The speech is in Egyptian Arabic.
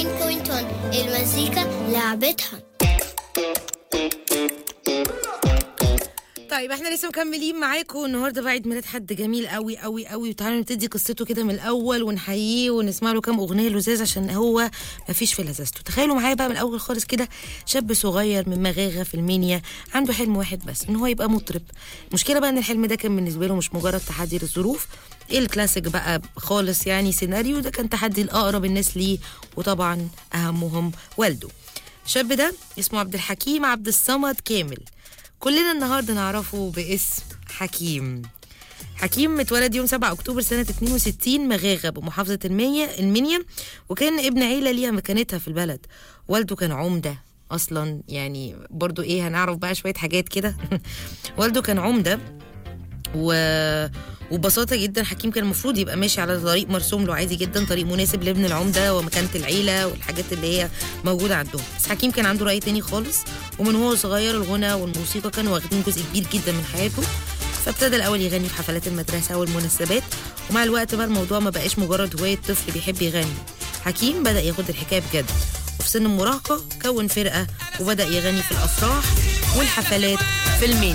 المزيكا لعبتها طيب احنا لسه مكملين معاكم النهارده بقى عيد ميلاد حد جميل قوي قوي قوي وتعالوا نبتدي قصته كده من الاول ونحييه ونسمع له كام اغنيه لزاز عشان هو ما فيش في لذاذته تخيلوا معايا بقى من الاول خالص كده شاب صغير من مغاغه في المنيا عنده حلم واحد بس ان هو يبقى مطرب المشكله بقى ان الحلم ده كان بالنسبه له مش مجرد تحدي للظروف ايه الكلاسيك بقى خالص يعني سيناريو ده كان تحدي لاقرب الناس ليه وطبعا اهمهم والده الشاب ده اسمه عبد الحكيم عبد الصمد كامل كلنا النهارده نعرفه باسم حكيم حكيم اتولد يوم 7 اكتوبر سنه 62 مغاغه بمحافظه المنيا المنيا وكان ابن عيله ليها مكانتها في البلد والده كان عمده اصلا يعني برضو ايه هنعرف بقى شويه حاجات كده والده كان عمده و... وببساطه جدا حكيم كان المفروض يبقى ماشي على طريق مرسوم له عادي جدا طريق مناسب لابن العمده ومكانه العيله والحاجات اللي هي موجوده عندهم بس حكيم كان عنده راي تاني خالص ومن هو صغير الغنى والموسيقى كانوا واخدين جزء كبير جدا من حياته فابتدى الاول يغني في حفلات المدرسه والمناسبات ومع الوقت بقى الموضوع ما بقاش مجرد هوايه طفل بيحب يغني حكيم بدا ياخد الحكايه بجد وفي سن المراهقه كون فرقه وبدا يغني في الافراح والحفلات في المين